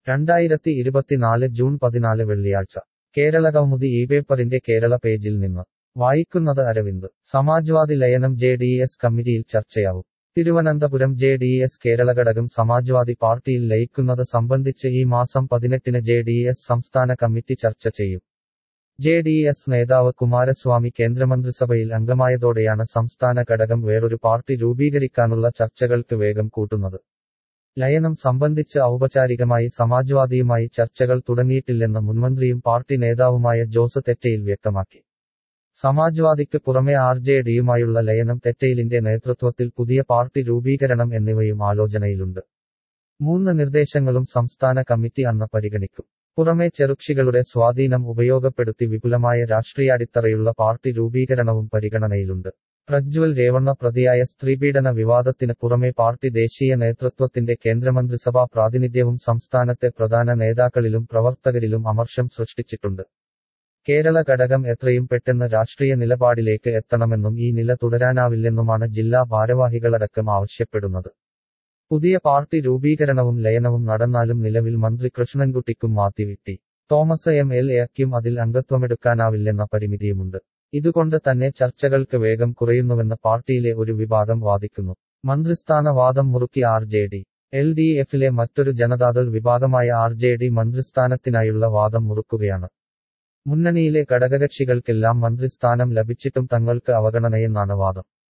രണ്ടായിരത്തി ഇരുപത്തിനാല് ജൂൺ പതിനാല് വെള്ളിയാഴ്ച കേരളകൗമുദി ഈ പേപ്പറിന്റെ കേരള പേജിൽ നിന്ന് വായിക്കുന്നത് അരവിന്ദ് സമാജ്വാദി ലയനം ജെ ഡി എസ് കമ്മിറ്റിയിൽ ചർച്ചയാവും Thiruvananthapuram J D S Kerala ഘടകം സമാജ്വാദി പാർട്ടിയിൽ ലയിക്കുന്നത് സംബന്ധിച്ച് ഈ മാസം പതിനെട്ടിന് ജെ ഡി എസ് സംസ്ഥാന കമ്മിറ്റി ചർച്ച ചെയ്യും ജെ ഡി എസ് നേതാവ് കുമാരസ്വാമി കേന്ദ്രമന്ത്രിസഭയിൽ അംഗമായതോടെയാണ് സംസ്ഥാന ഘടകം വേറൊരു പാർട്ടി രൂപീകരിക്കാനുള്ള ചർച്ചകൾക്ക് വേഗം കൂട്ടുന്നത് ലയനം സംബന്ധിച്ച് ഔപചാരികമായി സമാജ്വാദിയുമായി ചർച്ചകൾ തുടങ്ങിയിട്ടില്ലെന്ന് മുൻമന്ത്രിയും പാർട്ടി നേതാവുമായ ജോസ് തെറ്റയിൽ വ്യക്തമാക്കി സമാജ്വാദിക്ക് പുറമെ ആർ ജെ ഡിയുമായുള്ള ലയനം തെറ്റയിലിന്റെ നേതൃത്വത്തിൽ പുതിയ പാർട്ടി രൂപീകരണം എന്നിവയും ആലോചനയിലുണ്ട് മൂന്ന് നിർദ്ദേശങ്ങളും സംസ്ഥാന കമ്മിറ്റി അന്ന് പരിഗണിക്കും പുറമെ ചെറുകക്ഷികളുടെ സ്വാധീനം ഉപയോഗപ്പെടുത്തി വിപുലമായ രാഷ്ട്രീയാടിത്തറയുള്ള പാർട്ടി രൂപീകരണവും പരിഗണനയിലുണ്ട് പ്രജ്വൽ രേവണ്ണ പ്രതിയായ സ്ത്രീപീഡന വിവാദത്തിന് പുറമെ പാർട്ടി ദേശീയ നേതൃത്വത്തിന്റെ കേന്ദ്രമന്ത്രിസഭാ പ്രാതിനിധ്യവും സംസ്ഥാനത്തെ പ്രധാന നേതാക്കളിലും പ്രവർത്തകരിലും അമർഷം സൃഷ്ടിച്ചിട്ടുണ്ട് കേരള ഘടകം എത്രയും പെട്ടെന്ന് രാഷ്ട്രീയ നിലപാടിലേക്ക് എത്തണമെന്നും ഈ നില തുടരാനാവില്ലെന്നുമാണ് ജില്ലാ ഭാരവാഹികളടക്കം ആവശ്യപ്പെടുന്നത് പുതിയ പാർട്ടി രൂപീകരണവും ലയനവും നടന്നാലും നിലവിൽ മന്ത്രി കൃഷ്ണൻകുട്ടിക്കും മാറ്റിവിട്ടി തോമസ് എം എൽ എക്കും അതിൽ അംഗത്വമെടുക്കാനാവില്ലെന്ന പരിമിതിയുമുണ്ട് ഇതുകൊണ്ട് തന്നെ ചർച്ചകൾക്ക് വേഗം കുറയുന്നുവെന്ന് പാർട്ടിയിലെ ഒരു വിഭാഗം വാദിക്കുന്നു മന്ത്രിസ്ഥാന വാദം മുറുക്കി R J D L D എഫിലെ മറ്റൊരു ജനതാദൾ വിഭാഗമായ ആർ ജെ ഡി മന്ത്രിസ്ഥാനത്തിനായുള്ള വാദം മുറുക്കുകയാണ് മുന്നണിയിലെ ഘടകകക്ഷികൾക്കെല്ലാം മന്ത്രിസ്ഥാനം ലഭിച്ചിട്ടും തങ്ങൾക്ക് അവഗണനയെന്നാണ് വാദം